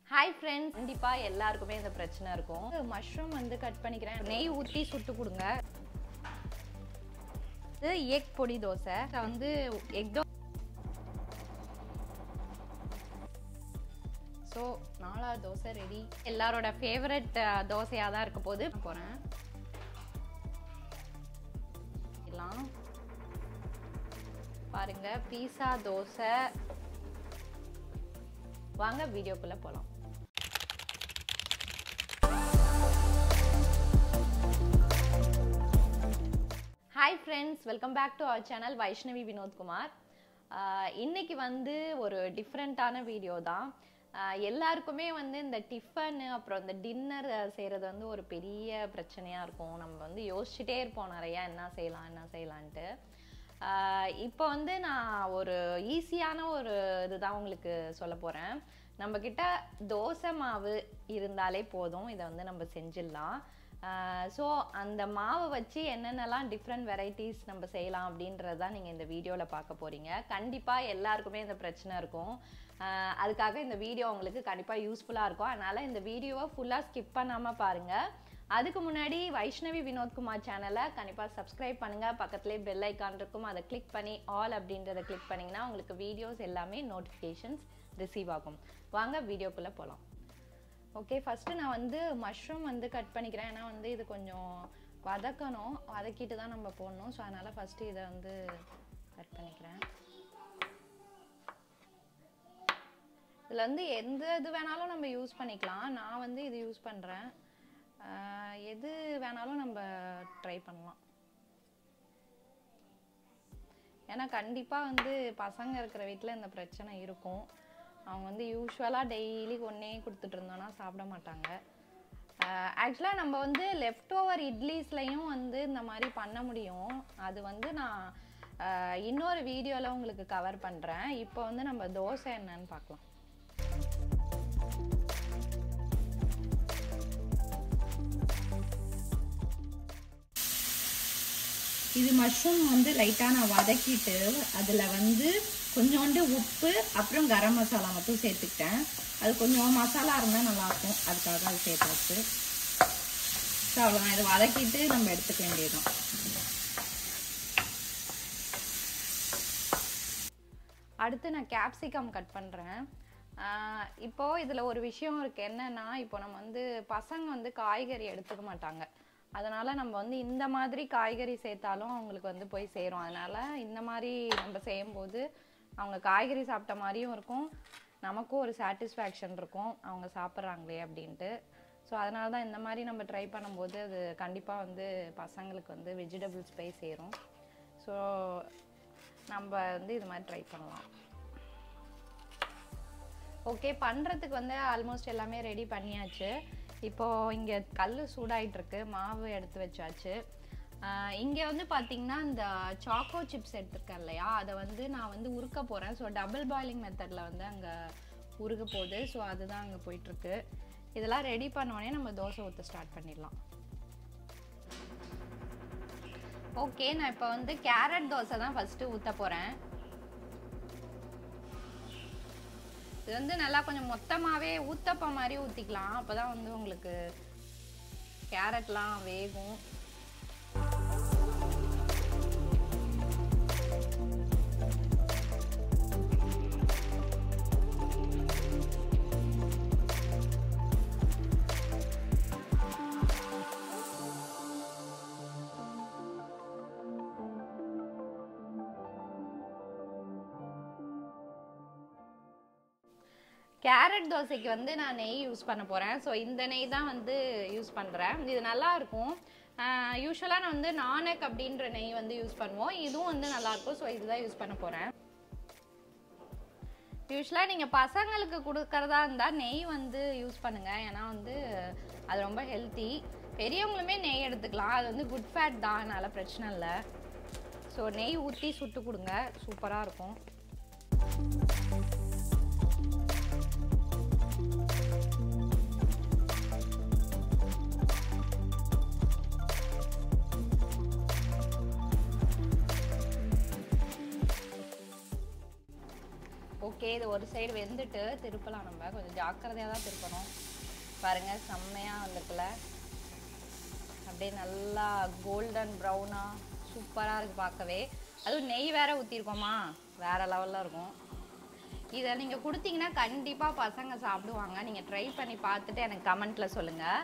hi friends கண்டிப்பாக எல்லாருக்குமே இந்த பிரச்சனை இருக்கும் மஷ்ரூம் வந்து கட் பண்ணிக்கிறேன் நெய் ஊற்றி சுட்டு கொடுங்க இது எக் பொடி தோசை இது வந்து எக் தோ ஸோ நாலாவது தோசை ரெடி எல்லாரோட ஃபேவரட் தோசையாக தான் இருக்க போது போகிறேன் எல்லாம் பாருங்க பீஸா தோசை வாங்க வீடியோக்குள்ள போலாம் hi friends welcome back to our channel Vaishnavi Vinothkumar ஆஹ் இன்னைக்கு வந்து ஒரு டிஃப்ரெண்ட்டான வீடியோ தான் ஆஹ் எல்லாருக்குமே வந்து இந்த டிஃபன் அப்புறம் இந்த டின்னர் செய்கிறது வந்து ஒரு பெரிய பிரச்சனையாக இருக்கும் நம்ம வந்து யோசிச்சுட்டே இருப்போம் நிறையா என்ன செய்யலாம் என்ன செய்யலான்ட்டு ஆஹ் இப்போ வந்து நான் ஒரு ஈஸியான ஒரு இதுதான் உங்களுக்கு சொல்ல போகிறேன் நம்மக்கிட்ட தோசை மாவு இருந்தாலே போதும் இதை வந்து நம்ம செஞ்சிடலாம் ஸோ அந்த மாவை வச்சு என்னென்னலாம் டிஃப்ரெண்ட் வெரைட்டிஸ் நம்ம செய்யலாம் அப்படின்றது தான் நீங்கள் இந்த வீடியோவில் பார்க்க போகிறீங்க கண்டிப்பாக எல்லாருக்குமே இந்த பிரச்சனை இருக்கும் ஆஹ் அதுக்காக இந்த வீடியோ உங்களுக்கு கண்டிப்பாக யூஸ்ஃபுல்லாக இருக்கும் அதனால் இந்த வீடியோவை ஃபுல்லாக ஸ்கிப் பண்ணாமல் பாருங்கள் அதுக்கு முன்னாடி வைஷ்ணவி வினோத்குமார் சேனலை கண்டிப்பாக சப்ஸ்கிரைப் பண்ணுங்கள் பக்கத்துலேயே பெல் ஐக்கான் இருக்கும் அதை கிளிக் பண்ணி ஆல் அப்படின்றத கிளிக் பண்ணிங்கன்னா உங்களுக்கு வீடியோஸ் எல்லாமே நோட்டிஃபிகேஷன்ஸ் ரிசீவ் ஆகும் வாங்க வீடியோக்குள்ளே போகலாம் ஓகே ஃபஸ்ட்டு நான் வந்து மஷ்ரூம் வந்து கட் பண்ணிக்கிறேன் ஏன்னா வந்து இது கொஞ்சம் வதக்கணும் வதக்கிட்டு தான் நம்ம போடணும் ஸோ அதனால் ஃபஸ்ட்டு இதை வந்து கட் பண்ணிக்கிறேன் இதில் வந்து எந்த இது வேணாலும் நம்ம யூஸ் பண்ணிக்கலாம் நான் வந்து இது யூஸ் பண்ணுறேன் எது வேணாலும் நம்ம ட்ரை பண்ணலாம் ஏன்னா கண்டிப்பாக வந்து பசங்க இருக்கிற வீட்டில் இந்த பிரச்சனை இருக்கும் அவங்க வந்து யூஸ்வலாக டெய்லி ஒன்றே கொடுத்துட்டு இருந்தோன்னா சாப்பிட மாட்டாங்க ஆக்சுவலாக நம்ம வந்து லெஃப்ட் ஓவர் இட்லிஸ்லையும் வந்து இந்த மாதிரி பண்ண முடியும் அது வந்து நான் ஆஹ் இன்னொரு வீடியோவில் உங்களுக்கு கவர் பண்ணுறேன் இப்போ வந்து நம்ம தோசை என்னன்னு பார்க்கலாம் இது மஷ்ரூம் வந்து லைட்டாக நான் வதக்கிட்டு அதில் வந்து கொஞ்சோண்டு உப்பு அப்புறம் கரம் மசாலா மட்டும் சேர்த்துக்கிட்டேன் அது கொஞ்சம் மசாலா இருந்தால் நல்லாயிருக்கும் அதுக்காக அது சேர்த்தாச்சு ஸோ அவ்வளோதான் இதை வதக்கிட்டு நம்ம எடுத்துக்க வேண்டியதுதான் அடுத்து நான் கேப்சிகம் கட் பண்ணுறேன் இப்போது இதில் ஒரு விஷயம் இருக்குது என்னென்னா இப்போ நம்ம வந்து பசங்க வந்து காய்கறி எடுத்துக்க மாட்டாங்க அதனால் நம்ம வந்து இந்த மாதிரி காய்கறி சேர்த்தாலும் அவங்களுக்கு வந்து போய் சேரும் அதனால் இந்த மாதிரி நம்ம செய்யும்போது அவங்க காய்கறி சாப்பிட்ட மாதிரியும் இருக்கும் நமக்கும் ஒரு சாட்டிஸ்ஃபேக்ஷன் இருக்கும் அவங்க சாப்பிட்றாங்களே அப்படின்ட்டு ஸோ அதனால தான் இந்த மாதிரி நம்ம ட்ரை பண்ணும்போது அது கண்டிப்பாக வந்து பசங்களுக்கு வந்து வெஜிடபிள்ஸ் போய் சேரும் ஸோ நம்ம வந்து இது மாதிரி ட்ரை பண்ணலாம் ஓகே பண்ணுறதுக்கு வந்து ஆல்மோஸ்ட் எல்லாமே ரெடி பண்ணியாச்சு இப்போது இங்கே கல் சூடாயிட்டு இருக்கு மாவு எடுத்து வச்சாச்சு இங்கே வந்து பார்த்தீங்கன்னா இந்த சாக்கோ சிப்ஸ் எடுத்திருக்கேன் இல்லையா அதை வந்து நான் வந்து உருக்க போகிறேன் ஸோ டபுள் பாயிலிங் மெத்தடில் வந்து அங்கே உருக போகுது ஸோ அதுதான் அங்கே போயிட்டுருக்கு இதெல்லாம் ரெடி பண்ணோடனே நம்ம தோசை ஊற்ற ஸ்டார்ட் பண்ணிடலாம் ஓகே நான் இப்போ வந்து கேரட் தோசை தான் ஃபஸ்ட்டு ஊற்ற போகிறேன் இது வந்து நல்லா கொஞ்சம் மொத்தமாகவே ஊத்தப்ப மாதிரி ஊற்றிக்கலாம் அப்போ தான் வந்து உங்களுக்கு கேரட்லாம் வேகும் கேரட் தோசைக்கு வந்து நான் நெய் யூஸ் பண்ண போகிறேன் ஸோ இந்த நெய் தான் வந்து யூஸ் பண்ணுறேன் இது நல்லா இருக்கும் யூஸ்வலாக நான் வந்து நானக் அப்படின்ற நெய் வந்து யூஸ் பண்ணுவோம் இதுவும் வந்து நல்லாயிருக்கும் ஸோ இதுதான் யூஸ் பண்ண போகிறேன் யூஸ்வலாக நீங்கள் பசங்களுக்கு கொடுக்கறதா இருந்தால் நெய் வந்து யூஸ் பண்ணுங்கள் ஏன்னா வந்து அது ரொம்ப ஹெல்த்தி பெரியவங்களுமே நெய் எடுத்துக்கலாம் அது வந்து குட் ஃபேட் தான் அதனால் பிரச்சனை இல்லை ஸோ நெய் ஊற்றி சுட்டு கொடுங்க சூப்பராக இருக்கும் ஓகே ஓகே இது ஒரு சைடு வெந்துட்டு திருப்பலாம் நம்ம கொஞ்சம் ஜாக்கிரதையாக தான் திருப்பணும் பாருங்க செம்மையாக வந்துருக்குல அப்படியே நல்லா கோல்டன் ப்ரௌனாக சூப்பராக இருக்குது பார்க்கவே அதுவும் நெய் வேற ஊற்றிருக்கோமா வேற லெவலில் இருக்கும் இதை நீங்கள் கொடுத்தீங்கன்னா கண்டிப்பாக பசங்க சாப்பிடுவாங்க நீங்கள் ட்ரை பண்ணி பார்த்துட்டு எனக்கு கமெண்ட்டில் சொல்லுங்கள்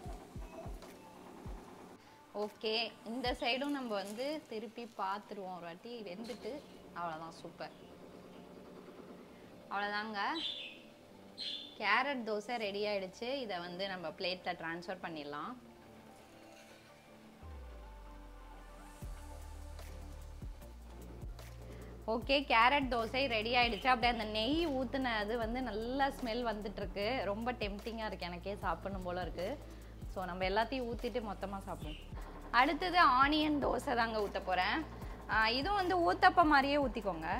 ஓகே இந்த சைடும் நம்ம வந்து திருப்பி பார்த்துருவோம் ஒரு வாட்டி வெந்துட்டு அவ்வளோதான் சூப்பர் அவ்வளோதாங்க கேரட் தோசை ரெடி ஆயிடுச்சு இதை வந்து நம்ம பிளேட்டில் ட்ரான்ஸ்ஃபர் பண்ணிடலாம் ஓகே கேரட் தோசை ரெடி ஆயிடுச்சு அப்படியே அந்த நெய் ஊத்துனது வந்து நல்ல ஸ்மெல் வந்துட்டு இருக்கு ரொம்ப டெம்டிங்காக இருக்கு எனக்கே சாப்பிடணும் போல இருக்கு ஸோ நம்ம எல்லாத்தையும் ஊற்றிட்டு மொத்தமாக சாப்பிடுவோம் அடுத்தது ஆனியன் தோசை தாங்க ஊற்ற போகிறேன் இதுவும் வந்து ஊத்தப்ப மாதிரியே ஊற்றிக்கோங்க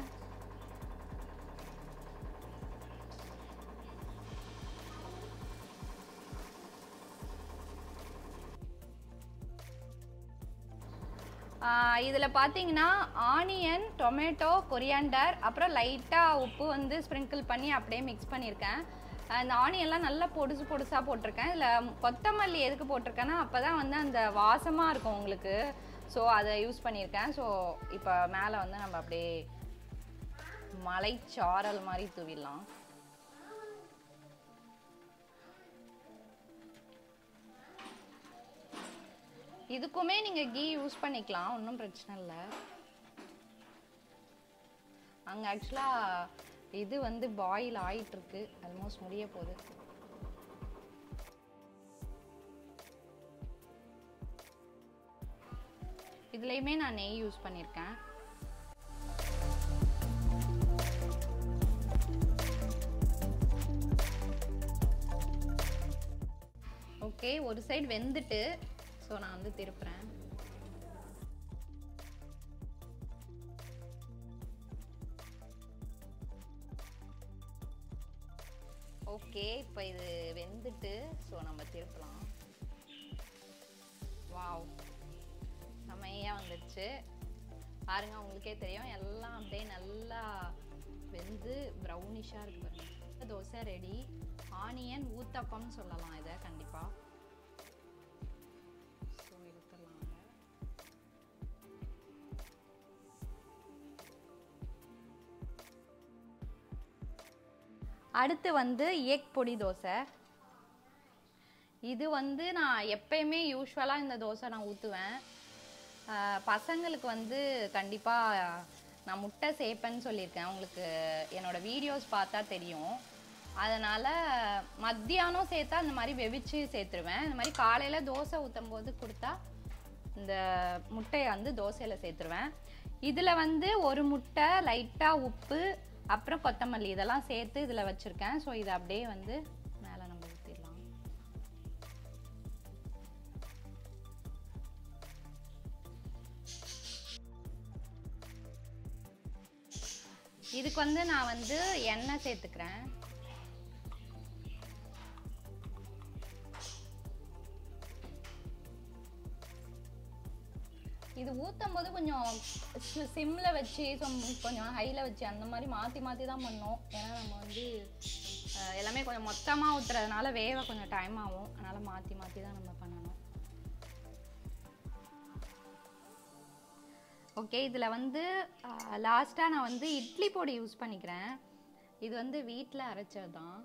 இதில் பார்த்தீங்கன்னா ஆனியன் டொமேட்டோ கொரியாண்டர் அப்புறம் லைட்டாக உப்பு வந்து ஸ்ப்ரிங்கிள் பண்ணி அப்படியே மிக்ஸ் பண்ணியிருக்கேன் அந்த ஆனியன்லாம் நல்லா பொடுசு பொடுசாக போட்டிருக்கேன் இதில் கொத்தமல்லி எதுக்கு போட்டிருக்கேன்னா அப்போ தான் வந்து அந்த வாசமாக இருக்கும் உங்களுக்கு ஸோ அதை யூஸ் பண்ணியிருக்கேன் ஸோ இப்போ மேலே வந்து நம்ம அப்படியே மலைச்சாரல் மாதிரி தூவிடலாம் இதுக்குமே நீங்கள் கீ யூஸ் பண்ணிக்கலாம் ஒன்றும் பிரச்சனை இல்லை அங்கே ஆக்சுவலாக இது வந்து பாயில் ஆயிட்டு இருக்கு ஆல்மோஸ்ட் முடிய போகுது இதுலேயுமே நான் நெய் யூஸ் பண்ணியிருக்கேன் ஓகே ஒரு சைடு வெந்துட்டு ஸோ நான் வந்து திருப்புறேன் ஓகே இப்போ இது வெந்துட்டு ஸோ நம்ம திருப்பலாம் வாவ் செமையாக வந்துடுச்சு பாருங்க உங்களுக்கே தெரியும் எல்லாம் அப்படியே நல்லா வெந்து ப்ரௌனிஷாக இருக்கு பாருங்க தோசை ரெடி ஆனியன் ஊத்தப்பம்னு சொல்லலாம் இதை கண்டிப்பாக ஸோ எடுத்துடலாம் அடுத்து வந்து எக் பொடி தோசை இது வந்து நான் எப்பயுமே யூஸ்வலாக இந்த தோசை நான் ஊற்றுவேன் பசங்களுக்கு வந்து கண்டிப்பாக நான் முட்டை சேர்ப்பேன்னு சொல்லியிருக்கேன் உங்களுக்கு என்னோட வீடியோஸ் பார்த்தா தெரியும் அதனால் மத்தியானம் சேர்த்தா இந்த மாதிரி வெவிச்சு சேர்த்துருவேன் இந்த மாதிரி காலையில் தோசை ஊற்றும் போது கொடுத்தா இந்த முட்டையை வந்து தோசையில் சேர்த்துருவேன் இதில் வந்து ஒரு முட்டை லைட்டாக உப்பு அப்புறம் கொத்தமல்லி இதெல்லாம் சேர்த்து இதில் வச்சுருக்கேன் ஸோ இதை அப்படியே வந்து மேலே நம்ம ஊற்றிடலாம் இதுக்கு வந்து நான் வந்து எண்ணெய் சேர்த்துக்கிறேன் இது ஊற்றும் போது கொஞ்சம் சிம்மில் வச்சு சொம்- கொஞ்சம் ஹையில் வச்சு அந்த மாதிரி மாற்றி மாற்றி தான் பண்ணோம் ஏன்னா நம்ம வந்து அஹ், எல்லாமே கொஞ்சம் மொத்தமாக ஊற்றுறதுனால வேக கொஞ்சம் டைம் ஆகும் அதனால் மாற்றி மாற்றி தான் நம்ம பண்ணணும் ஓகே இதில் வந்து லாஸ்ட்டாக நான் வந்து இட்லி பொடி யூஸ் பண்ணிக்கிறேன் இது வந்து வீட்டில் அரைச்சது தான்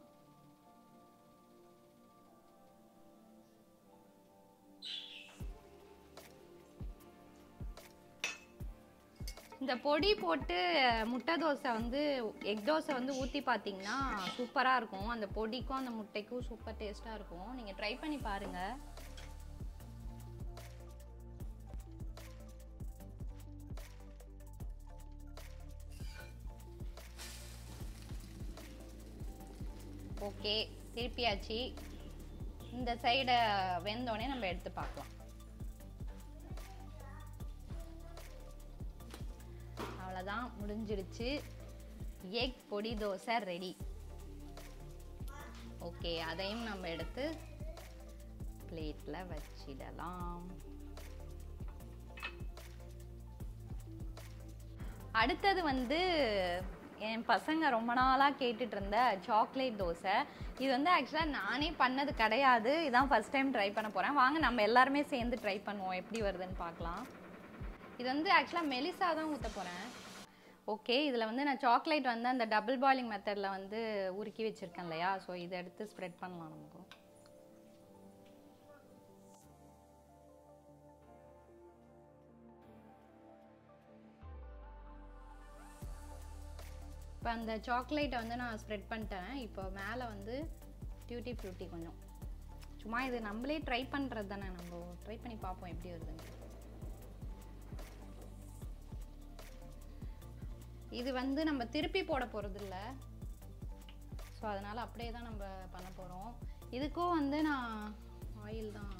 இந்த பொடி போட்டு முட்டை தோசை வந்து எக் தோசை வந்து ஊற்றி பார்த்தீங்கன்னா சூப்பராக இருக்கும் அந்த பொடிக்கும் அந்த முட்டைக்கும் சூப்பர் டேஸ்ட்டாக இருக்கும் நீங்கள் ட்ரை பண்ணி பாருங்கள் ஓகே திருப்பியாச்சு இந்த சைடை வெந்தோடனே நம்ம எடுத்து பார்க்கலாம் அவ்வளோதான் முடிஞ்சிடுச்சு எக் பொடி தோசை ரெடி ஓகே அதையும் நம்ம எடுத்து பிளேட்டில் வச்சிடலாம் அடுத்தது வந்து என் பசங்க ரொம்ப நாளாக கேட்டுட்டு இருந்த சாக்லேட் தோசை இது வந்து ஆக்சுவலாக நானே பண்ணது கிடையாது இதான் ஃபர்ஸ்ட் டைம் ட்ரை பண்ண போகிறேன் வாங்க நம்ம எல்லாருமே சேர்ந்து ட்ரை பண்ணுவோம் எப்படி வருதுன்னு பார்க்கலாம் இது வந்து ஆக்சுவலாக மெலிசா தான் ஊற்ற போகிறேன் ஓகே இதில் வந்து நான் சாக்லேட் வந்து அந்த டபுள் பாயிலிங் மெத்தடில் வந்து உருக்கி வச்சுருக்கேன் இல்லையா ஸோ இதை எடுத்து ஸ்ப்ரெட் பண்ணலாம் நமக்கு இப்போ அந்த சாக்லேட்டை வந்து நான் ஸ்ப்ரெட் பண்ணிட்டேன் இப்போ மேலே வந்து டியூட்டி ஃப்ரூட்டி கொஞ்சம் சும்மா இது நம்மளே ட்ரை பண்ணுறது தானே நம்ம ட்ரை பண்ணி பார்ப்போம் எப்படி வருதுன்னு இது வந்து நம்ம திருப்பி போட போகிறது இல்லை ஸோ அதனால் அப்படியே தான் நம்ம பண்ண போகிறோம் இதுக்கும் வந்து நான் ஆயில் தான்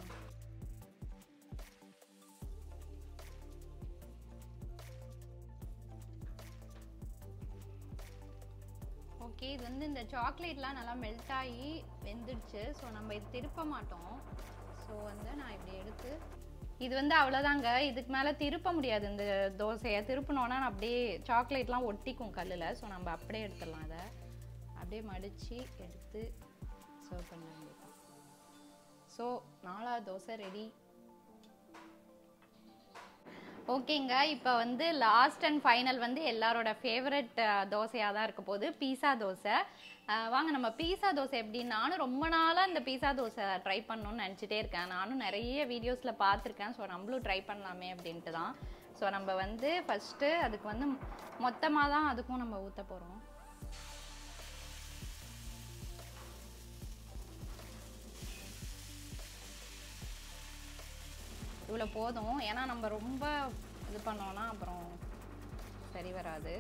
ஓகே இது வந்து இந்த சாக்லேட்லாம் நல்லா மெல்ட் ஆகி வெந்துடுச்சு ஸோ நம்ம இது திருப்ப மாட்டோம் ஸோ வந்து நான் இப்படி எடுத்து இது வந்து அவ்வளோதாங்க இதுக்கு மேலே திருப்ப முடியாது இந்த தோசையை திருப்பினோன்னா அப்படியே சாக்லேட்லாம் ஒட்டிக்கும் கல்லில் ஸோ நம்ம அப்படியே எடுத்துடலாம் இதை அப்படியே மடித்து எடுத்து சர்வ் பண்ண வேண்டியது ஸோ நாலாவது தோசை ரெடி ஓகேங்க இப்போ வந்து லாஸ்ட் அண்ட் ஃபைனல் வந்து எல்லாரோட ஃபேவரட் தோசையாக தான் இருக்க போகுது பீஸா தோசை அஹ் வாங்க நம்ம பீஸா தோசை எப்படி நானும் ரொம்ப நாளாக இந்த பீஸா தோசை ட்ரை பண்ணணும்னு நினச்சிட்டே இருக்கேன் நானும் நிறைய வீடியோஸில் பார்த்துருக்கேன் ஸோ நம்மளும் ட்ரை பண்ணலாமே அப்படின்ட்டு தான் ஸோ நம்ம வந்து ஃபஸ்ட்டு அதுக்கு வந்து மொத்தமாக தான் அதுக்கும் நம்ம ஊற்ற போகிறோம் இவ்வளோ போதும் ஏன்னா நம்ம ரொம்ப இது பண்ணோம்னா அப்புறம் சரி வராது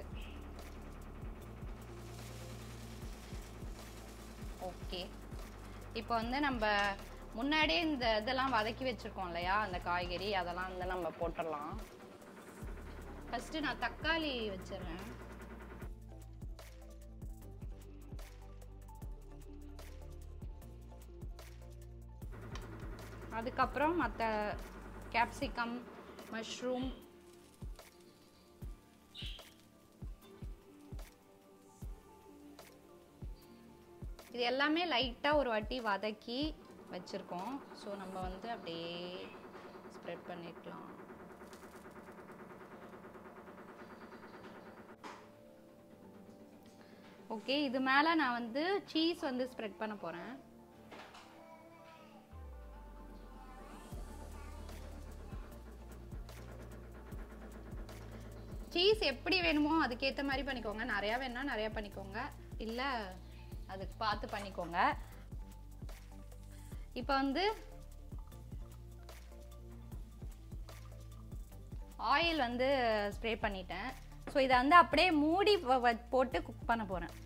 ஓகே இப்போ வந்து நம்ம முன்னாடியே இந்த இதெல்லாம் வதக்கி வச்சுருக்கோம் இல்லையா அந்த காய்கறி அதெல்லாம் வந்து நம்ம போட்டுடலாம் ஃபஸ்ட்டு நான் தக்காளி வச்சிடுறேன் அதுக்கப்புறம் மற்ற கேப்சிகம் மஷ்ரூம் இது எல்லாமே லைட்டாக ஒரு வாட்டி வதக்கி வச்சுருக்கோம் ஸோ நம்ம வந்து அப்படியே ஸ்ப்ரெட் பண்ணிக்கலாம் ஓகே இது மேலே நான் வந்து சீஸ் வந்து ஸ்ப்ரெட் பண்ண போகிறேன் சீஸ் எப்படி வேணுமோ அதுக்கேற்ற மாதிரி பண்ணிக்கோங்க நிறையா வேணா நிறையா பண்ணிக்கோங்க இல்லை அதுக்கு பார்த்து பண்ணிக்கோங்க இப்போ வந்து ஆயில் வந்து ஸ்ப்ரே பண்ணிட்டேன் ஸோ இதை வந்து அப்படியே மூடி வ- வ- போட்டு குக் பண்ண போகிறேன்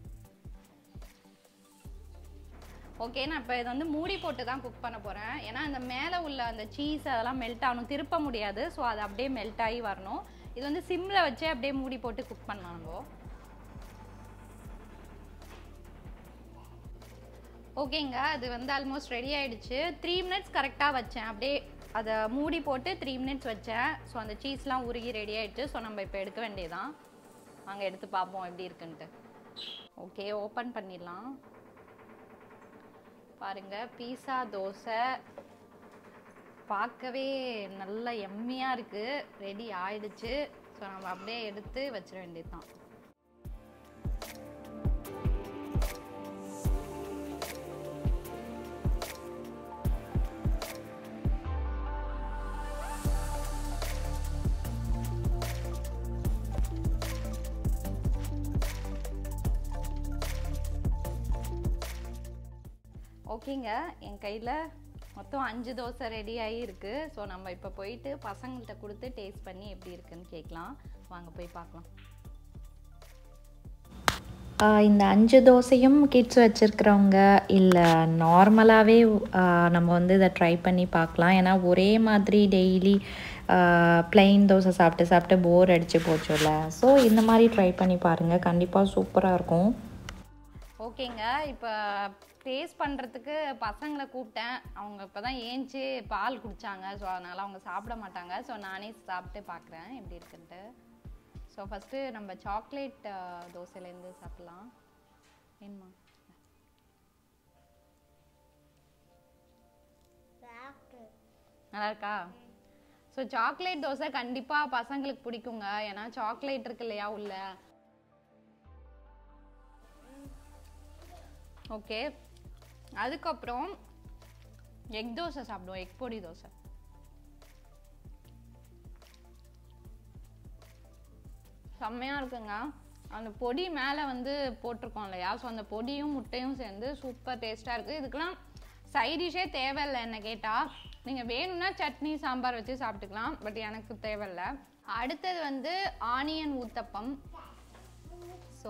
ஓகே நான் இப்போ இதை வந்து மூடி போட்டு தான் குக் பண்ண போகிறேன் ஏன்னா இந்த மேலே உள்ள அந்த சீஸ் அதெல்லாம் மெல்ட் ஆகணும் திருப்ப முடியாது ஸோ அது அப்படியே மெல்ட் ஆகி வரணும் இது வந்து சிம்மில் வச்சு அப்படியே மூடி போட்டு குக் பண்ணலாம் நம்ம ஓகேங்க அது வந்து ஆல்மோஸ்ட் ரெடி ஆயிடுச்சு த்ரீ மினிட்ஸ் கரெக்டாக வச்சேன் அப்படியே அதை மூடி போட்டு த்ரீ மினிட்ஸ் வச்சேன் ஸோ அந்த சீஸ்லாம் உருகி ரெடி ஆயிடுச்சு ஸோ நம்ம இப்போ எடுக்க வேண்டியதான் வாங்க எடுத்து பார்ப்போம் எப்படி இருக்குன்ட்டு ஓகே ஓப்பன் பண்ணிடலாம் பாருங்க பீஸா தோசை பார்க்கவே நல்ல எம்மியாக இருக்குது ரெடி ஆயிடுச்சு ஸோ நம்ம அப்படியே எடுத்து வச்சிட வேண்டியதுதான் ஓகேங்க என் கையில் மொத்தம் அஞ்சு தோசை ரெடி ஆகி இருக்கு ஸோ நம்ம இப்போ போயிட்டு பசங்கள்கிட்ட கொடுத்து டேஸ்ட் பண்ணி எப்படி இருக்குன்னு கேட்கலாம் வாங்க போய் பார்க்கலாம் ஆஹ் இந்த அஞ்சு தோசையும் கிட்ஸ் வச்சுருக்கிறவங்க இல்லை நார்மலாகவே நம்ம வந்து இதை ட்ரை பண்ணி பார்க்கலாம் ஏன்னா ஒரே மாதிரி டெய்லி plain தோசை சாப்பிட்டு சாப்பிட்டு போர் அடிச்சு போச்சுல்ல ஸோ இந்த மாதிரி ட்ரை பண்ணி பாருங்கள் கண்டிப்பாக சூப்பராக இருக்கும் ஓகேங்க இப்போ டேஸ்ட் பண்ணுறதுக்கு பசங்களை கூப்பிட்டேன் அவங்க இப்போ தான் ஏஞ்சி பால் குடித்தாங்க ஸோ அதனால் அவங்க சாப்பிட மாட்டாங்க ஸோ நானே சாப்பிட்டு பார்க்குறேன் எப்படி இருக்குன்ட்டு ஸோ ஃபஸ்ட்டு நம்ம சாக்லேட் தோசையிலேருந்து சாப்பிட்லாம் ஏன்மா நல்லா இருக்கா ஸோ சாக்லேட் தோசை கண்டிப்பாக பசங்களுக்கு பிடிக்குங்க ஏன்னா சாக்லேட் இருக்கு இல்லையா உள்ள ஓகே அதுக்கப்புறம் எக் தோசை சாப்பிடுவோம் எக் பொடி தோசை செம்மையாக இருக்குங்க அந்த பொடி மேலே வந்து போட்டிருக்கோம் இல்லையா ஸோ அந்த பொடியும் முட்டையும் சேர்ந்து சூப்பர் டேஸ்ட்டாக இருக்குது இதுக்கெல்லாம் சைடிஷே தேவையில்லை என்ன கேட்டால் நீங்கள் வேணும்னா சட்னி சாம்பார் வச்சு சாப்பிட்டுக்கலாம் பட் எனக்கு தேவையில்ல அடுத்தது வந்து ஆனியன் ஊத்தப்பம் ஸோ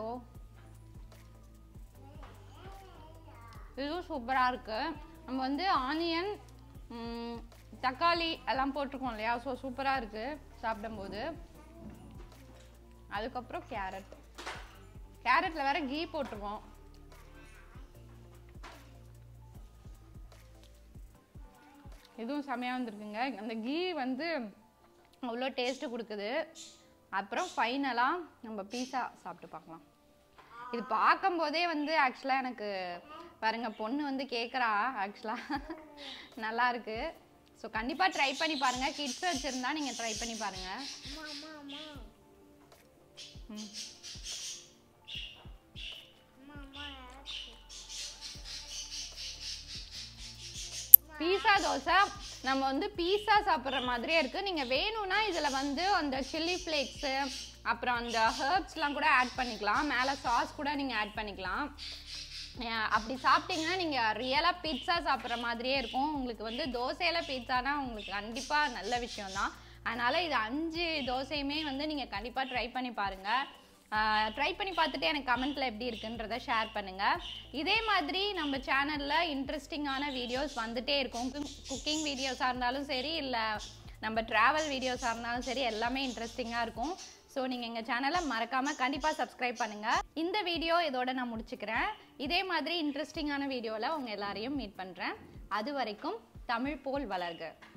இதுவும் சூப்பராக இருக்குது நம்ம வந்து ஆனியன் ம், தக்காளி எல்லாம் போட்டிருக்கோம் இல்லையா ஸோ சூப்பராக இருக்குது சாப்பிடும்போது அதுக்கப்புறம் கேரட் கேரட்டில் வேற கீ போட்டிருக்கோம் இதுவும் செமையாக வந்திருக்குங்க அந்த கீ வந்து அவ்வளோ டேஸ்ட்டு கொடுக்குது அப்புறம் ஃபைனலாக நம்ம பீஸா சாப்பிட்டு பார்க்கலாம் இது பார்க்கும்போதே வந்து ஆக்சுவலாக எனக்கு பாருங்க பொண்ணு வந்து கேட்குறா ஆக்சுவலாக நல்லா இருக்கு ஸோ கண்டிப்பாக ட்ரை பண்ணி பாருங்கள் கிட்ஸ் வச்சுருந்தா நீங்கள் ட்ரை பண்ணி பாருங்கள் ம் பீஸா தோசை நம்ம வந்து பீஸா சாப்பிட்ற மாதிரியே இருக்குது நீங்கள் வேணும்னா இதில் வந்து அந்த சில்லி ஃப்ளேக்ஸு அப்புறம் அந்த ஹர்ப்ஸ்லாம் கூட ஆட் பண்ணிக்கலாம் மேலே சாஸ் கூட நீங்கள் ஆட் பண்ணிக்கலாம் அஹ் அப்படி சாப்பிட்டீங்கன்னா நீங்கள் ரியலாக பீட்சா சாப்பிட்ற மாதிரியே இருக்கும் உங்களுக்கு வந்து தோசையில் பீட்சானா உங்களுக்கு கண்டிப்பாக நல்ல விஷயம்தான் அதனால் இது அஞ்சு தோசையுமே வந்து நீங்கள் கண்டிப்பாக ட்ரை பண்ணி பாருங்கள் ட்ரை பண்ணி பார்த்துட்டு எனக்கு கமெண்ட்டில் எப்படி இருக்குன்றத ஷேர் பண்ணுங்கள் இதே மாதிரி நம்ம சேனலில் இன்ட்ரெஸ்டிங்கான வீடியோஸ் வந்துட்டே இருக்கும் குக்கிங் வீடியோஸாக இருந்தாலும் சரி இல்லை நம்ம ட்ராவல் வீடியோஸாக இருந்தாலும் சரி எல்லாமே இன்ட்ரெஸ்டிங்காக இருக்கும் ஸோ நீங்கள் எங்கள் சேனலை மறக்காமல் கண்டிப்பாக சப்ஸ்கிரைப் பண்ணுங்கள் இந்த வீடியோ இதோட நான் முடிச்சுக்கிறேன் இதே மாதிரி இன்ட்ரெஸ்டிங்கான வீடியோவில் உங்கள் எல்லாரையும் மீட் பண்ணுறேன் அது வரைக்கும் தமிழ் போல் வளர்க